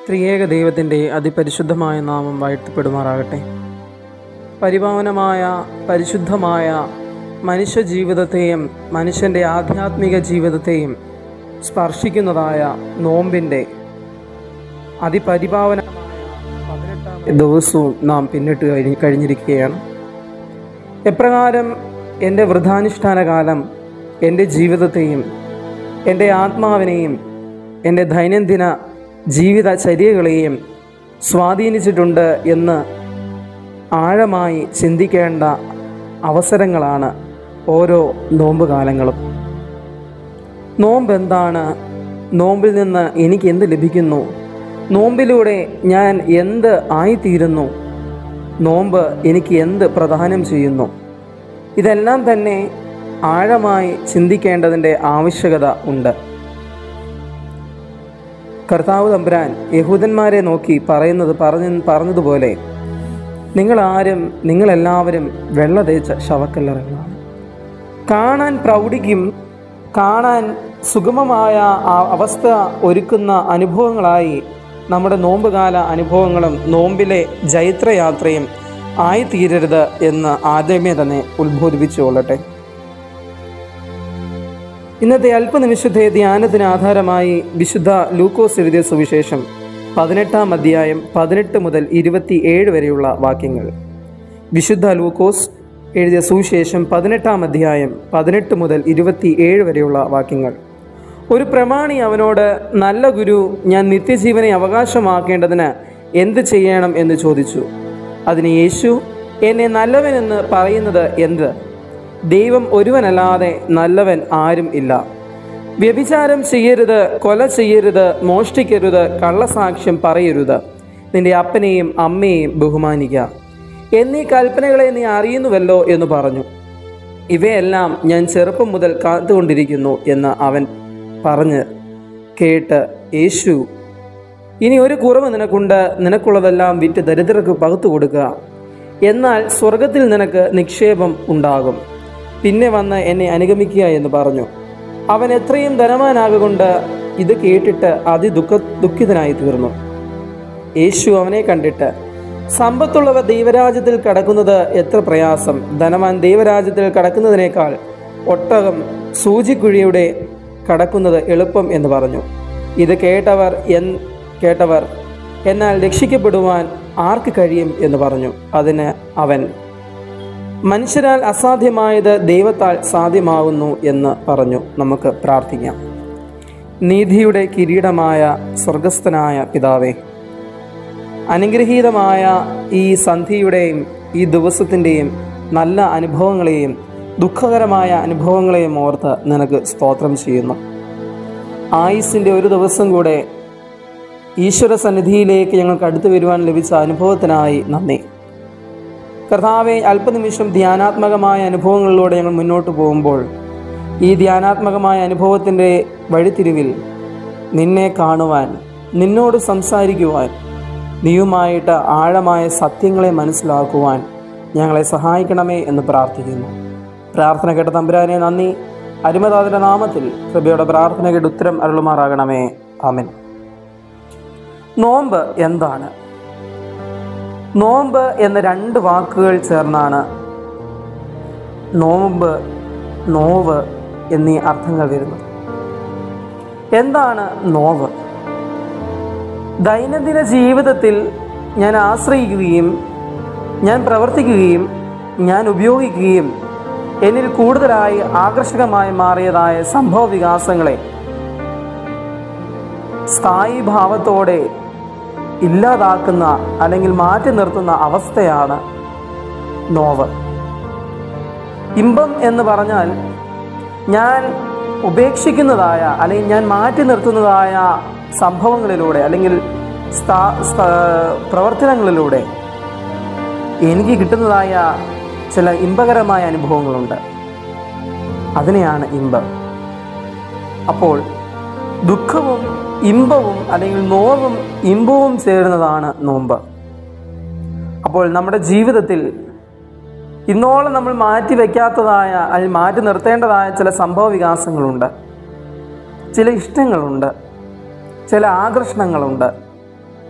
ത്രിയേക ദൈവത്തിൻ്റെ അതിപരിശുദ്ധമായ നാമം വാഴ്ത്തപ്പെടുമാറാകട്ടെ പരിപാവനമായ പരിശുദ്ധമായ മനുഷ്യ ജീവിതത്തെയും മനുഷ്യൻ്റെ ആധ്യാത്മിക ജീവിതത്തെയും സ്പർശിക്കുന്നതായ നോമ്പിൻ്റെ അതിപരിപാവനമായ പതിനെട്ടാം ദിവസവും നാം പിന്നിട്ട് കഴിഞ്ഞ് കഴിഞ്ഞിരിക്കുകയാണ് എപ്രകാരം എൻ്റെ വൃദ്ധാനുഷ്ഠാന കാലം എൻ്റെ ജീവിതത്തെയും എൻ്റെ ആത്മാവിനെയും എൻ്റെ ദൈനംദിന ജീവിതചര്യകളെയും സ്വാധീനിച്ചിട്ടുണ്ട് എന്ന് ആഴമായി ചിന്തിക്കേണ്ട അവസരങ്ങളാണ് ഓരോ നോമ്പ് കാലങ്ങളും നോമ്പ് എന്താണ് നോമ്പിൽ നിന്ന് എനിക്ക് എന്ത് ലഭിക്കുന്നു നോമ്പിലൂടെ ഞാൻ എന്ത് ആയിത്തീരുന്നു നോമ്പ് എനിക്ക് എന്ത് പ്രദാനം ചെയ്യുന്നു ഇതെല്ലാം തന്നെ ആഴമായി ചിന്തിക്കേണ്ടതിൻ്റെ ആവശ്യകത ഉണ്ട് കർത്താവ് തമ്പുരാൻ യഹൂദന്മാരെ നോക്കി പറയുന്നത് പറഞ്ഞ പറഞ്ഞതുപോലെ നിങ്ങളാരും നിങ്ങളെല്ലാവരും വെള്ള തേച്ച ശവക്കല്ലറകളാണ് കാണാൻ പ്രൗഢിക്കും കാണാൻ സുഗമമായ ആ അവസ്ഥ ഒരുക്കുന്ന അനുഭവങ്ങളായി നമ്മുടെ നോമ്പുകാല അനുഭവങ്ങളും നോമ്പിലെ ജൈത്രയാത്രയും ആയിത്തീരരുത് എന്ന് ആദ്യമേ തന്നെ ഉത്ബോധിപ്പിച്ചുകൊള്ളട്ടെ ഇന്നത്തെ അല്പനിമിഷത്തെ ധ്യാനത്തിന് ആധാരമായി വിശുദ്ധ ലൂക്കോസ് എഴുതിയ സുവിശേഷം പതിനെട്ടാം അധ്യായം പതിനെട്ട് മുതൽ ഇരുപത്തി ഏഴ് വരെയുള്ള വാക്യങ്ങൾ വിശുദ്ധ ലൂക്കോസ് എഴുതിയ സുവിശേഷം പതിനെട്ടാം അധ്യായം പതിനെട്ട് മുതൽ ഇരുപത്തി ഏഴ് വരെയുള്ള വാക്യങ്ങൾ ഒരു പ്രമാണി അവനോട് നല്ല ഗുരു ഞാൻ നിത്യജീവനെ അവകാശമാക്കേണ്ടതിന് എന്ത് ചെയ്യണം എന്ന് ചോദിച്ചു അതിന് യേശു എന്നെ നല്ലവനെന്ന് പറയുന്നത് എന്ത് ദൈവം ഒരുവനല്ലാതെ നല്ലവൻ ആരും ഇല്ല വ്യഭിചാരം ചെയ്യരുത് കൊല ചെയ്യരുത് മോഷ്ടിക്കരുത് കള്ളസാക്ഷ്യം പറയരുത് നിന്റെ അപ്പനെയും അമ്മയെയും ബഹുമാനിക്കുക എന്നീ കൽപ്പനകളെ നീ അറിയുന്നുവല്ലോ എന്ന് പറഞ്ഞു ഇവയെല്ലാം ഞാൻ ചെറുപ്പം മുതൽ കാത്തുകൊണ്ടിരിക്കുന്നു എന്ന് അവൻ പറഞ്ഞ് കേട്ട് യേശു ഇനി ഒരു കുറവ് നിനക്കുണ്ട് നിനക്കുള്ളതെല്ലാം വിറ്റ് ദരിദ്രർക്ക് പകുത്തു കൊടുക്കുക എന്നാൽ സ്വർഗത്തിൽ നിനക്ക് നിക്ഷേപം ഉണ്ടാകും പിന്നെ വന്ന് എന്നെ അനുഗമിക്കുക എന്ന് പറഞ്ഞു അവൻ എത്രയും ധനവാനാകൊണ്ട് ഇത് കേട്ടിട്ട് അതിദുഃഖ ദുഃഖിതനായി തീർന്നു യേശു അവനെ കണ്ടിട്ട് സമ്പത്തുള്ളവർ ദൈവരാജ്യത്തിൽ കടക്കുന്നത് എത്ര പ്രയാസം ധനവാൻ ദൈവരാജ്യത്തിൽ കടക്കുന്നതിനേക്കാൾ ഒട്ടകം സൂചിക്കുഴിയുടെ കടക്കുന്നത് എളുപ്പം എന്ന് പറഞ്ഞു ഇത് കേട്ടവർ എൻ കേട്ടവർ എന്നാൽ രക്ഷിക്കപ്പെടുവാൻ ആർക്ക് കഴിയും എന്ന് പറഞ്ഞു അതിന് അവൻ മനുഷ്യരാൽ അസാധ്യമായത് ദൈവത്താൽ സാധ്യമാകുന്നു എന്ന് പറഞ്ഞു നമുക്ക് പ്രാർത്ഥിക്കാം നീതിയുടെ കിരീടമായ സ്വർഗസ്ഥനായ പിതാവേ അനുഗ്രഹീതമായ ഈ സന്ധിയുടെയും ഈ ദിവസത്തിൻ്റെയും നല്ല അനുഭവങ്ങളെയും ദുഃഖകരമായ അനുഭവങ്ങളെയും ഓർത്ത് നിനക്ക് സ്തോത്രം ചെയ്യുന്നു ആയുസിൻ്റെ ഒരു ദിവസം കൂടെ ഈശ്വര സന്നിധിയിലേക്ക് ഞങ്ങൾക്ക് അടുത്തു വരുവാൻ ലഭിച്ച അനുഭവത്തിനായി നന്ദി കർത്താവെ അല്പനിമിഷം ധ്യാനാത്മകമായ അനുഭവങ്ങളിലൂടെ ഞങ്ങൾ മുന്നോട്ട് പോകുമ്പോൾ ഈ ധ്യാനാത്മകമായ അനുഭവത്തിൻ്റെ വഴിത്തിരിവിൽ നിന്നെ കാണുവാൻ നിന്നോട് സംസാരിക്കുവാൻ നീയുമായിട്ട് ആഴമായ സത്യങ്ങളെ മനസ്സിലാക്കുവാൻ ഞങ്ങളെ സഹായിക്കണമേ എന്ന് പ്രാർത്ഥിക്കുന്നു പ്രാർത്ഥന കേട്ട തമ്പുരാനെ നന്ദി അരുമതാതിൻ്റെ നാമത്തിൽ കൃപയുടെ പ്രാർത്ഥന കേട്ട് ഉത്തരം അരുളുമാറാകണമേ ആമൻ നോമ്പ് എന്താണ് നോമ്പ് എന്ന രണ്ട് വാക്കുകൾ ചേർന്നാണ് നോമ്പ് നോവ് എന്നീ അർത്ഥങ്ങൾ വരുന്നത് എന്താണ് നോവ് ദൈനംദിന ജീവിതത്തിൽ ഞാൻ ആശ്രയിക്കുകയും ഞാൻ പ്രവർത്തിക്കുകയും ഞാൻ ഉപയോഗിക്കുകയും എന്നിൽ കൂടുതലായി ആകർഷകമായി മാറിയതായ സംഭവ വികാസങ്ങളെ സ്ഥായി ഭാവത്തോടെ ഇല്ലാതാക്കുന്ന അല്ലെങ്കിൽ മാറ്റി നിർത്തുന്ന അവസ്ഥയാണ് നോവ് ഇമ്പം എന്ന് പറഞ്ഞാൽ ഞാൻ ഉപേക്ഷിക്കുന്നതായ അല്ലെങ്കിൽ ഞാൻ മാറ്റി നിർത്തുന്നതായ സംഭവങ്ങളിലൂടെ അല്ലെങ്കിൽ സ്ഥാ- സ്ഥാ- പ്രവർത്തനങ്ങളിലൂടെ എനിക്ക് കിട്ടുന്നതായ ചില ഇമ്പകരമായ അനുഭവങ്ങളുണ്ട് അതിനെയാണ് ഇമ്പം അപ്പോൾ ദുഃഖവും ഇമ്പവും അല്ലെങ്കിൽ നോവും ഇമ്പവും ചേരുന്നതാണ് നോമ്പ് അപ്പോൾ നമ്മുടെ ജീവിതത്തിൽ ഇന്നോളം നമ്മൾ മാറ്റി വയ്ക്കാത്തതായ അല്ലെങ്കിൽ മാറ്റി നിർത്തേണ്ടതായ ചില സംഭവ വികാസങ്ങളുണ്ട് ചില ഇഷ്ടങ്ങളുണ്ട് ചില ആകർഷണങ്ങളുണ്ട്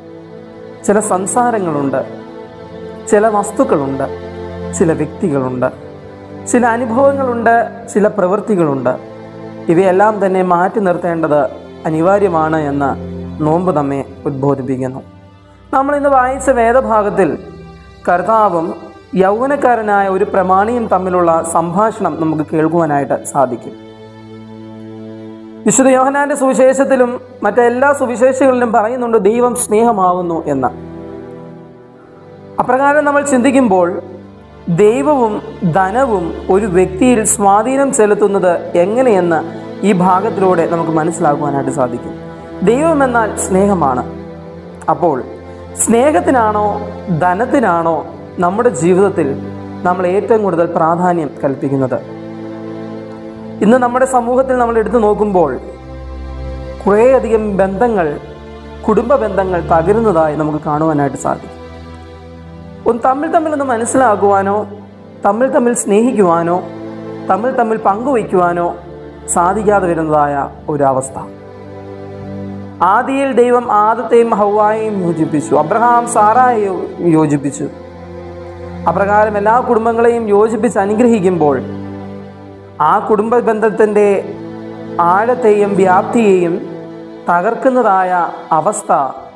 ചില സംസാരങ്ങളുണ്ട് ചില വസ്തുക്കളുണ്ട് ചില വ്യക്തികളുണ്ട് ചില അനുഭവങ്ങളുണ്ട് ചില പ്രവൃത്തികളുണ്ട് ഇവയെല്ലാം തന്നെ മാറ്റി നിർത്തേണ്ടത് അനിവാര്യമാണ് എന്ന് നോമ്പ് നമ്മെ ഉദ്ബോധിപ്പിക്കുന്നു നമ്മൾ ഇന്ന് വായിച്ച വേദഭാഗത്തിൽ കർത്താവും യൗവനക്കാരനായ ഒരു പ്രമാണിയും തമ്മിലുള്ള സംഭാഷണം നമുക്ക് കേൾക്കുവാനായിട്ട് സാധിക്കും വിശുദ്ധ യോഹനാന്റെ സുവിശേഷത്തിലും മറ്റെല്ലാ സുവിശേഷങ്ങളിലും പറയുന്നുണ്ട് ദൈവം സ്നേഹമാവുന്നു എന്ന് അപ്രകാരം നമ്മൾ ചിന്തിക്കുമ്പോൾ ദൈവവും ധനവും ഒരു വ്യക്തിയിൽ സ്വാധീനം ചെലുത്തുന്നത് എങ്ങനെയെന്ന് ഈ ഭാഗത്തിലൂടെ നമുക്ക് മനസ്സിലാക്കുവാനായിട്ട് സാധിക്കും ദൈവം എന്നാൽ സ്നേഹമാണ് അപ്പോൾ സ്നേഹത്തിനാണോ ധനത്തിനാണോ നമ്മുടെ ജീവിതത്തിൽ നമ്മൾ ഏറ്റവും കൂടുതൽ പ്രാധാന്യം കൽപ്പിക്കുന്നത് ഇന്ന് നമ്മുടെ സമൂഹത്തിൽ നമ്മൾ എടുത്തു നോക്കുമ്പോൾ കുറേയധികം ബന്ധങ്ങൾ കുടുംബ ബന്ധങ്ങൾ തകരുന്നതായി നമുക്ക് കാണുവാനായിട്ട് സാധിക്കും ഒന്ന് തമ്മിൽ തമ്മിൽ ഒന്ന് മനസ്സിലാക്കുവാനോ തമ്മിൽ തമ്മിൽ സ്നേഹിക്കുവാനോ തമ്മിൽ തമ്മിൽ പങ്കുവയ്ക്കുവാനോ സാധിക്കാതെ വരുന്നതായ ഒരവസ്ഥ ആദിയിൽ ദൈവം ആദത്തെയും ഹൗവായെയും യോജിപ്പിച്ചു അബ്രഹാം സാറായെ യോജിപ്പിച്ചു അപ്രകാരം എല്ലാ കുടുംബങ്ങളെയും യോജിപ്പിച്ച് അനുഗ്രഹിക്കുമ്പോൾ ആ കുടുംബ ബന്ധത്തിൻ്റെ ആഴത്തെയും വ്യാപ്തിയെയും തകർക്കുന്നതായ അവസ്ഥ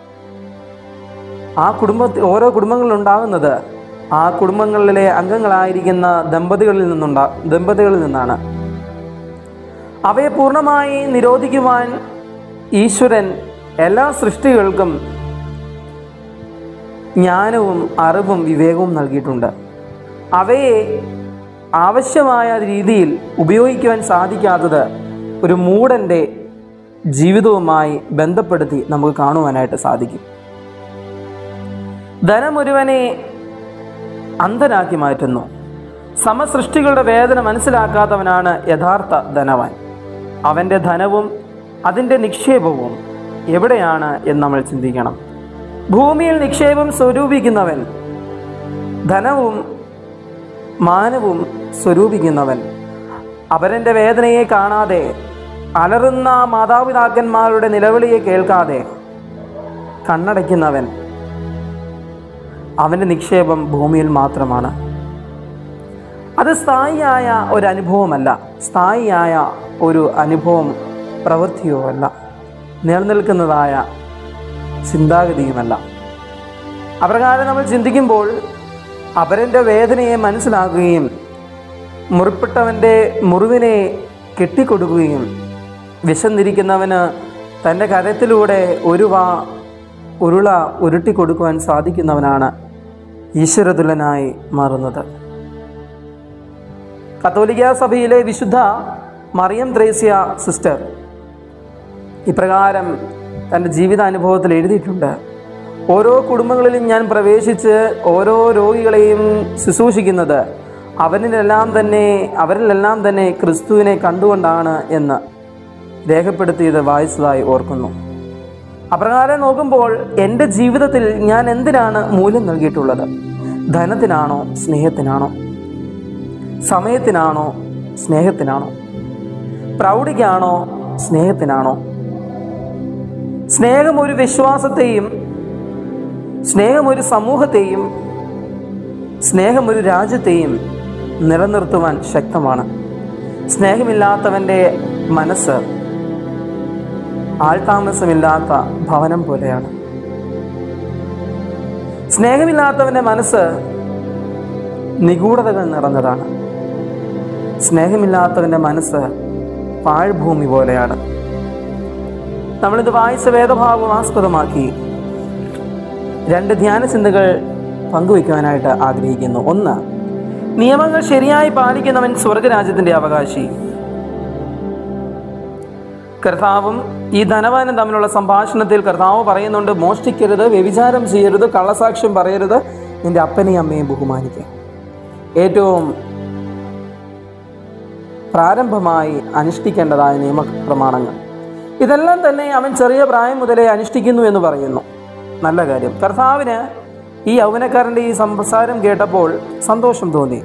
ആ കുടുംബ ഓരോ കുടുംബങ്ങളിൽ ഉണ്ടാകുന്നത് ആ കുടുംബങ്ങളിലെ അംഗങ്ങളായിരിക്കുന്ന ദമ്പതികളിൽ നിന്നുണ്ടാ ദമ്പതികളിൽ നിന്നാണ് അവയെ പൂർണ്ണമായി നിരോധിക്കുവാൻ ഈശ്വരൻ എല്ലാ സൃഷ്ടികൾക്കും ജ്ഞാനവും അറിവും വിവേകവും നൽകിയിട്ടുണ്ട് അവയെ ആവശ്യമായ രീതിയിൽ ഉപയോഗിക്കുവാൻ സാധിക്കാത്തത് ഒരു മൂടൻ്റെ ജീവിതവുമായി ബന്ധപ്പെടുത്തി നമുക്ക് കാണുവാനായിട്ട് സാധിക്കും ധനം ഒരുവനെ അന്ധനാക്കി മാറ്റുന്നു സമസൃഷ്ടികളുടെ വേദന മനസ്സിലാക്കാത്തവനാണ് യഥാർത്ഥ ധനവാൻ അവൻ്റെ ധനവും അതിൻ്റെ നിക്ഷേപവും എവിടെയാണ് എന്ന് നമ്മൾ ചിന്തിക്കണം ഭൂമിയിൽ നിക്ഷേപം സ്വരൂപിക്കുന്നവൻ ധനവും മാനവും സ്വരൂപിക്കുന്നവൻ അവരൻ്റെ വേദനയെ കാണാതെ അലറുന്ന മാതാപിതാക്കന്മാരുടെ നിലവിളിയെ കേൾക്കാതെ കണ്ണടയ്ക്കുന്നവൻ അവൻ്റെ നിക്ഷേപം ഭൂമിയിൽ മാത്രമാണ് അത് സ്ഥായിയായ ഒരു അനുഭവമല്ല സ്ഥായിയായ ഒരു അനുഭവം പ്രവൃത്തിയോ അല്ല നിലനിൽക്കുന്നതായ ചിന്താഗതിയുമല്ല അപ്രകാരം നമ്മൾ ചിന്തിക്കുമ്പോൾ അവരൻ്റെ വേദനയെ മനസ്സിലാക്കുകയും മുറിപ്പെട്ടവൻ്റെ മുറിവിനെ കെട്ടിക്കൊടുക്കുകയും വിശന്നിരിക്കുന്നവന് തൻ്റെ കരത്തിലൂടെ ഒരു വാ ഉരുള ഉരുട്ടി കൊടുക്കുവാൻ സാധിക്കുന്നവനാണ് ഈശ്വരതുലനായി മാറുന്നത് കത്തോലിക്ക സഭയിലെ വിശുദ്ധ മറിയം ത്രേസ്യ സിസ്റ്റർ ഇപ്രകാരം തൻ്റെ ജീവിതാനുഭവത്തിൽ എഴുതിയിട്ടുണ്ട് ഓരോ കുടുംബങ്ങളിലും ഞാൻ പ്രവേശിച്ച് ഓരോ രോഗികളെയും ശുശ്രൂഷിക്കുന്നത് അവരിലെല്ലാം തന്നെ അവരിലെല്ലാം തന്നെ ക്രിസ്തുവിനെ കണ്ടുകൊണ്ടാണ് എന്ന് രേഖപ്പെടുത്തിയത് വായിച്ചതായി ഓർക്കുന്നു അപ്രകാരം നോക്കുമ്പോൾ എൻ്റെ ജീവിതത്തിൽ ഞാൻ എന്തിനാണ് മൂല്യം നൽകിയിട്ടുള്ളത് ധനത്തിനാണോ സ്നേഹത്തിനാണോ സമയത്തിനാണോ സ്നേഹത്തിനാണോ പ്രൗഢിക്കാണോ സ്നേഹത്തിനാണോ സ്നേഹം ഒരു വിശ്വാസത്തെയും സ്നേഹം ഒരു സമൂഹത്തെയും സ്നേഹം ഒരു രാജ്യത്തെയും നിലനിർത്തുവാൻ ശക്തമാണ് സ്നേഹമില്ലാത്തവൻ്റെ മനസ്സ് ആൾതാമസമില്ലാത്ത ഭവനം പോലെയാണ് സ്നേഹമില്ലാത്തവൻ്റെ മനസ്സ് നിഗൂഢതകൾ നിറഞ്ഞതാണ് സ്നേഹമില്ലാത്തവൻ്റെ മനസ്സ് പാഴ്ഭൂമി പോലെയാണ് നമ്മളിത് വായിച്ച വേദഭാവം ആസ്പദമാക്കി രണ്ട് ധ്യാന ചിന്തകൾ പങ്കുവയ്ക്കുവാനായിട്ട് ആഗ്രഹിക്കുന്നു ഒന്ന് നിയമങ്ങൾ ശരിയായി പാലിക്കുന്നവൻ സ്വർഗരാജ്യത്തിൻ്റെ അവകാശി കർത്താവും ഈ ധനവാനും തമ്മിലുള്ള സംഭാഷണത്തിൽ കർത്താവ് പറയുന്നുണ്ട് മോഷ്ടിക്കരുത് വ്യഭിചാരം ചെയ്യരുത് കള്ളസാക്ഷ്യം പറയരുത് നിന്റെ അപ്പനെയും അമ്മയും ബഹുമാനിക്കുക ഏറ്റവും പ്രാരംഭമായി അനുഷ്ഠിക്കേണ്ടതായ നിയമപ്രമാണങ്ങൾ ഇതെല്ലാം തന്നെ അവൻ ചെറിയ പ്രായം മുതലേ അനുഷ്ഠിക്കുന്നു എന്ന് പറയുന്നു നല്ല കാര്യം കർത്താവിന് ഈ യൗവനക്കാരൻ്റെ ഈ സംസാരം കേട്ടപ്പോൾ സന്തോഷം തോന്നി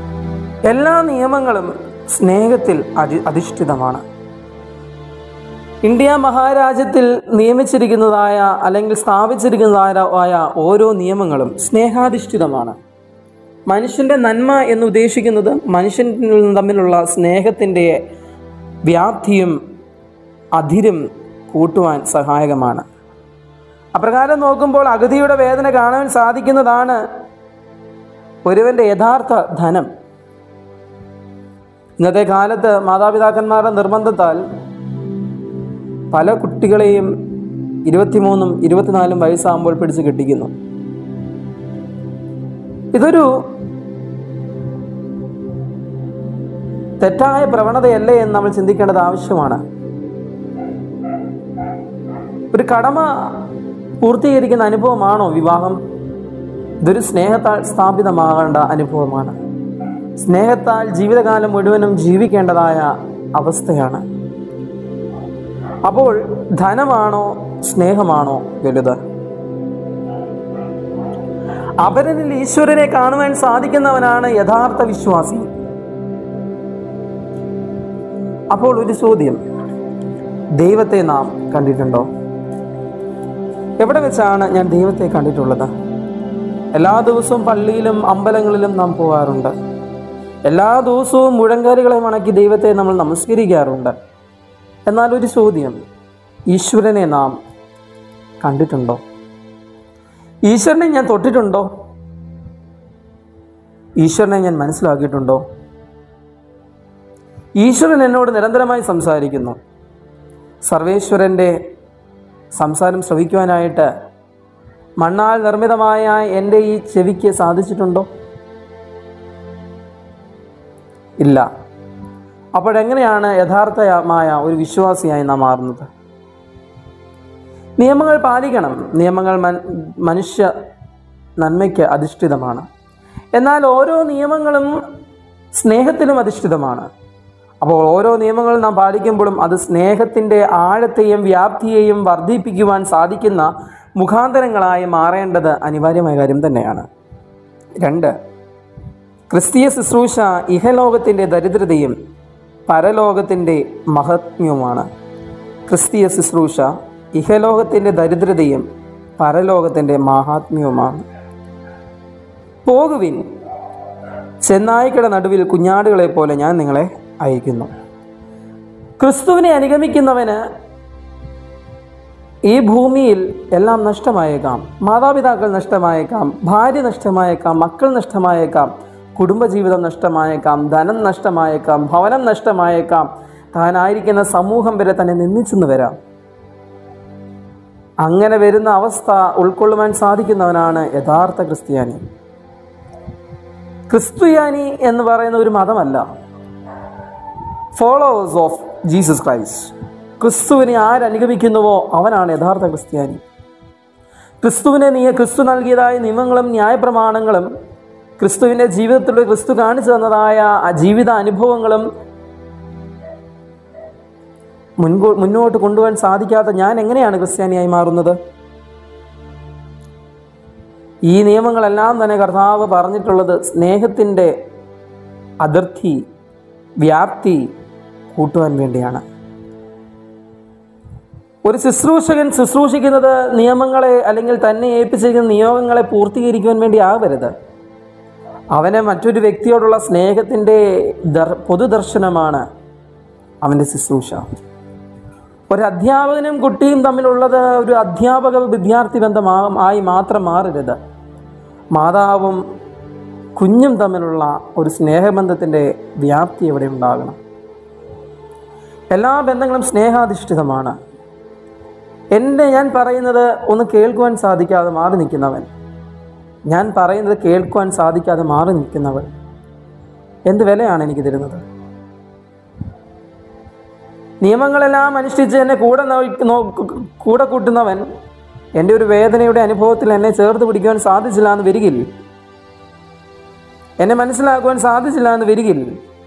എല്ലാ നിയമങ്ങളും സ്നേഹത്തിൽ അധി അധിഷ്ഠിതമാണ് ഇന്ത്യ മഹാരാജ്യത്തിൽ നിയമിച്ചിരിക്കുന്നതായ അല്ലെങ്കിൽ സ്ഥാപിച്ചിരിക്കുന്നതായ ഓരോ നിയമങ്ങളും സ്നേഹാധിഷ്ഠിതമാണ് മനുഷ്യൻ്റെ നന്മ എന്ന് ഉദ്ദേശിക്കുന്നത് മനുഷ്യൻ തമ്മിലുള്ള സ്നേഹത്തിൻ്റെ വ്യാപ്തിയും അധിരും കൂട്ടുവാൻ സഹായകമാണ് അപ്രകാരം നോക്കുമ്പോൾ അഗതിയുടെ വേദന കാണാൻ സാധിക്കുന്നതാണ് ഒരുവൻ്റെ യഥാർത്ഥ ധനം ഇന്നത്തെ കാലത്ത് മാതാപിതാക്കന്മാരുടെ നിർബന്ധത്താൽ പല കുട്ടികളെയും ഇരുപത്തിമൂന്നും ഇരുപത്തിനാലും വയസ്സാകുമ്പോൾ പിടിച്ച് കെട്ടിക്കുന്നു ഇതൊരു തെറ്റായ പ്രവണതയല്ലേ എന്ന് നമ്മൾ ചിന്തിക്കേണ്ടത് ആവശ്യമാണ് ഒരു കടമ പൂർത്തീകരിക്കുന്ന അനുഭവമാണോ വിവാഹം ഇതൊരു സ്നേഹത്താൽ സ്ഥാപിതമാകേണ്ട അനുഭവമാണ് സ്നേഹത്താൽ ജീവിതകാലം മുഴുവനും ജീവിക്കേണ്ടതായ അവസ്ഥയാണ് അപ്പോൾ ധനമാണോ സ്നേഹമാണോ വലുത് അപരനിൽ ഈശ്വരനെ കാണുവാൻ സാധിക്കുന്നവനാണ് യഥാർത്ഥ വിശ്വാസി അപ്പോൾ ഒരു ചോദ്യം ദൈവത്തെ നാം കണ്ടിട്ടുണ്ടോ എവിടെ വെച്ചാണ് ഞാൻ ദൈവത്തെ കണ്ടിട്ടുള്ളത് എല്ലാ ദിവസവും പള്ളിയിലും അമ്പലങ്ങളിലും നാം പോകാറുണ്ട് എല്ലാ ദിവസവും മുഴങ്കാലുകളെ മണക്കി ദൈവത്തെ നമ്മൾ നമസ്കരിക്കാറുണ്ട് എന്നാൽ ഒരു ചോദ്യം ഈശ്വരനെ നാം കണ്ടിട്ടുണ്ടോ ഈശ്വരനെ ഞാൻ തൊട്ടിട്ടുണ്ടോ ഈശ്വരനെ ഞാൻ മനസ്സിലാക്കിയിട്ടുണ്ടോ ഈശ്വരൻ എന്നോട് നിരന്തരമായി സംസാരിക്കുന്നു സർവേശ്വരൻ്റെ സംസാരം ശ്രവിക്കുവാനായിട്ട് മണ്ണാൽ നിർമ്മിതമായ എൻ്റെ ഈ ചെവിക്ക് സാധിച്ചിട്ടുണ്ടോ ഇല്ല അപ്പോഴെങ്ങനെയാണ് യഥാർത്ഥമായ ഒരു വിശ്വാസിയായി നാം മാറുന്നത് നിയമങ്ങൾ പാലിക്കണം നിയമങ്ങൾ മൻ- മനുഷ്യ നന്മയ്ക്ക് അധിഷ്ഠിതമാണ് എന്നാൽ ഓരോ നിയമങ്ങളും സ്നേഹത്തിലും അധിഷ്ഠിതമാണ് അപ്പോൾ ഓരോ നിയമങ്ങളും നാം പാലിക്കുമ്പോഴും അത് സ്നേഹത്തിൻ്റെ ആഴത്തെയും വ്യാപ്തിയെയും വർദ്ധിപ്പിക്കുവാൻ സാധിക്കുന്ന മുഖാന്തരങ്ങളായി മാറേണ്ടത് അനിവാര്യമായ കാര്യം തന്നെയാണ് രണ്ട് ക്രിസ്തീയ ശുശ്രൂഷ ഇഹലോകത്തിൻ്റെ ദരിദ്രതയും പരലോകത്തിൻ്റെ മഹത്മ്യവുമാണ് ക്രിസ്തീയ ശുശ്രൂഷ ഇഹലോകത്തിൻ്റെ ദരിദ്രതയും പരലോകത്തിൻ്റെ മഹാത്മ്യവുമാണ് പോകുവിൻ ചെന്നായ്ക്കളുടെ നടുവിൽ കുഞ്ഞാടുകളെ പോലെ ഞാൻ നിങ്ങളെ അയക്കുന്നു ക്രിസ്തുവിനെ അനുഗമിക്കുന്നവന് ഈ ഭൂമിയിൽ എല്ലാം നഷ്ടമായേക്കാം മാതാപിതാക്കൾ നഷ്ടമായേക്കാം ഭാര്യ നഷ്ടമായേക്കാം മക്കൾ നഷ്ടമായേക്കാം കുടുംബജീവിതം നഷ്ടമായേക്കാം ധനം നഷ്ടമായേക്കാം ഭവനം നഷ്ടമായേക്കാം താനായിരിക്കുന്ന സമൂഹം വരെ തന്നെ നിന്ദിച്ചെന്ന് വരാം അങ്ങനെ വരുന്ന അവസ്ഥ ഉൾക്കൊള്ളുവാൻ സാധിക്കുന്നവനാണ് യഥാർത്ഥ ക്രിസ്ത്യാനി ക്രിസ്ത്യാനി എന്ന് പറയുന്ന ഒരു മതമല്ല ഫോളോവേഴ്സ് ഓഫ് ജീസസ് ക്രൈസ്റ്റ് ക്രിസ്തുവിനെ ആരനുഗമിക്കുന്നുവോ അവനാണ് യഥാർത്ഥ ക്രിസ്ത്യാനി ക്രിസ്തുവിനെ നീ ക്രിസ്തു നൽകിയതായ നിയമങ്ങളും ന്യായപ്രമാണങ്ങളും ക്രിസ്തുവിൻ്റെ ജീവിതത്തിലൂടെ ക്രിസ്തു കാണിച്ചു തന്നതായ ആ ജീവിത അനുഭവങ്ങളും മുൻകോ മുന്നോട്ട് കൊണ്ടുപോകാൻ സാധിക്കാത്ത ഞാൻ എങ്ങനെയാണ് ക്രിസ്ത്യാനിയായി മാറുന്നത് ഈ നിയമങ്ങളെല്ലാം തന്നെ കർത്താവ് പറഞ്ഞിട്ടുള്ളത് സ്നേഹത്തിൻ്റെ അതിർത്തി വ്യാപ്തി കൂട്ടുവാൻ വേണ്ടിയാണ് ഒരു ശുശ്രൂഷകൻ ശുശ്രൂഷിക്കുന്നത് നിയമങ്ങളെ അല്ലെങ്കിൽ തന്നെ ഏൽപ്പിച്ചിരിക്കുന്ന നിയോഗങ്ങളെ പൂർത്തീകരിക്കുവാൻ വേണ്ടി ആവരുത് അവന് മറ്റൊരു വ്യക്തിയോടുള്ള സ്നേഹത്തിൻ്റെ ദർ പൊതുദർശനമാണ് അവൻ്റെ ശുശ്രൂഷ ഒരു അധ്യാപകനും കുട്ടിയും തമ്മിലുള്ളത് ഒരു അധ്യാപക വിദ്യാർത്ഥി ബന്ധമാ ആയി മാത്രം മാറരുത് മാതാവും കുഞ്ഞും തമ്മിലുള്ള ഒരു സ്നേഹബന്ധത്തിൻ്റെ വ്യാപ്തി എവിടെ ഉണ്ടാകണം എല്ലാ ബന്ധങ്ങളും സ്നേഹാധിഷ്ഠിതമാണ് എൻ്റെ ഞാൻ പറയുന്നത് ഒന്ന് കേൾക്കുവാൻ സാധിക്കാതെ മാറി നിൽക്കുന്നവൻ ഞാൻ പറയുന്നത് കേൾക്കുവാൻ സാധിക്കാതെ മാറി നിൽക്കുന്നവൻ എന്ത് വിലയാണ് എനിക്ക് തരുന്നത് നിയമങ്ങളെല്ലാം അനുഷ്ഠിച്ച് എന്നെ കൂടെ നോ- നോ- കൂടെ കൂട്ടുന്നവൻ എൻ്റെ ഒരു വേദനയുടെ അനുഭവത്തിൽ എന്നെ ചേർത്ത് പിടിക്കുവാൻ സാധിച്ചില്ല എന്ന് വരികിൽ എന്നെ മനസ്സിലാക്കുവാൻ സാധിച്ചില്ല എന്ന് വരികിൽ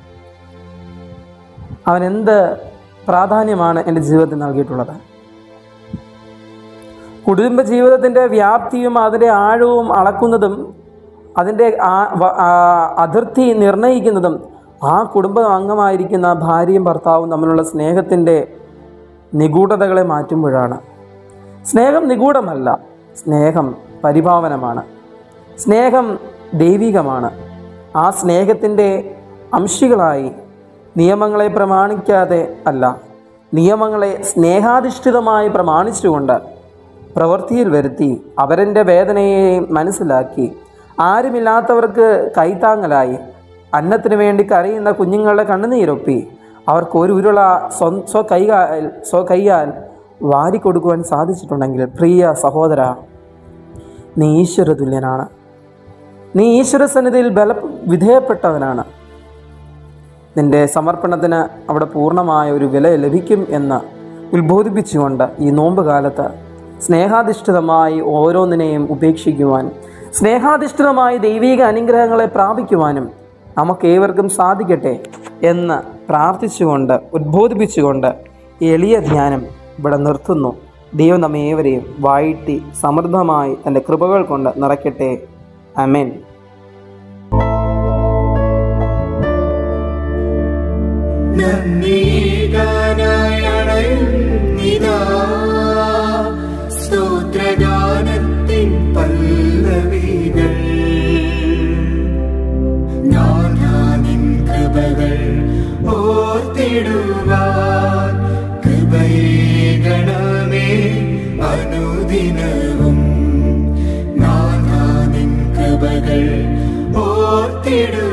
അവൻ എന്ത് പ്രാധാന്യമാണ് എൻ്റെ ജീവിതത്തിൽ നൽകിയിട്ടുള്ളത് കുടുംബ ജീവിതത്തിൻ്റെ വ്യാപ്തിയും അതിൻ്റെ ആഴവും അളക്കുന്നതും അതിൻ്റെ ആ- വ- ആ അതിർത്തി നിർണയിക്കുന്നതും ആ കുടുംബ അംഗമായിരിക്കുന്ന ഭാര്യയും ഭർത്താവും തമ്മിലുള്ള സ്നേഹത്തിൻ്റെ നിഗൂഢതകളെ മാറ്റുമ്പോഴാണ് സ്നേഹം നിഗൂഢമല്ല സ്നേഹം പരിഭാവനമാണ് സ്നേഹം ദൈവികമാണ് ആ സ്നേഹത്തിൻ്റെ അംശികളായി നിയമങ്ങളെ പ്രമാണിക്കാതെ അല്ല നിയമങ്ങളെ സ്നേഹാധിഷ്ഠിതമായി പ്രമാണിച്ചുകൊണ്ട് പ്രവൃത്തിയിൽ വരുത്തി അവരൻ്റെ വേദനയെ മനസ്സിലാക്കി ആരുമില്ലാത്തവർക്ക് കൈത്താങ്ങലായി അന്നത്തിനു വേണ്ടി കരയുന്ന കുഞ്ഞുങ്ങളുടെ കണ്ണുനീരൊപ്പി അവർക്ക് ഒരു ഉരുള സ്വ സ്വ കൈകാൽ സ്വ കൈയാൽ വാരിക്കൊടുക്കുവാൻ സാധിച്ചിട്ടുണ്ടെങ്കിൽ പ്രിയ സഹോദര നീ ഈശ്വര തുല്യനാണ് നീ ഈശ്വര സന്നിധിയിൽ ബല വിധേയപ്പെട്ടവനാണ് നിന്റെ സമർപ്പണത്തിന് അവിടെ പൂർണ്ണമായ ഒരു വില ലഭിക്കും എന്ന് ഉത്ബോധിപ്പിച്ചുകൊണ്ട് ഈ നോമ്പ് കാലത്ത് സ്നേഹാധിഷ്ഠിതമായി ഓരോന്നിനെയും ഉപേക്ഷിക്കുവാൻ സ്നേഹാധിഷ്ഠിതമായി ദൈവിക അനുഗ്രഹങ്ങളെ പ്രാപിക്കുവാനും നമുക്ക് ഏവർക്കും സാധിക്കട്ടെ എന്ന് പ്രാർത്ഥിച്ചുകൊണ്ട് ഉദ്ബോധിപ്പിച്ചുകൊണ്ട് ഈ എളിയ ധ്യാനം ഇവിടെ നിർത്തുന്നു ദൈവം നമ്മെ ഏവരെയും വാഴ്ത്തി സമൃദ്ധമായി തൻ്റെ കൃപകൾ കൊണ്ട് നിറയ്ക്കട്ടെ അമേൻ നന്ദിഗാനായണയുന്നിതാ സ്തോത്രഗാനത്തിൻ പല്ലവികൾ നാഥാനിൻ കൃപകൾ ഓർത്തിടുവാൻ കൃപയേകണമേ അനുദിനവും നാഥാനിൻ കൃപകൾ ഓർത്തിടുവാൻ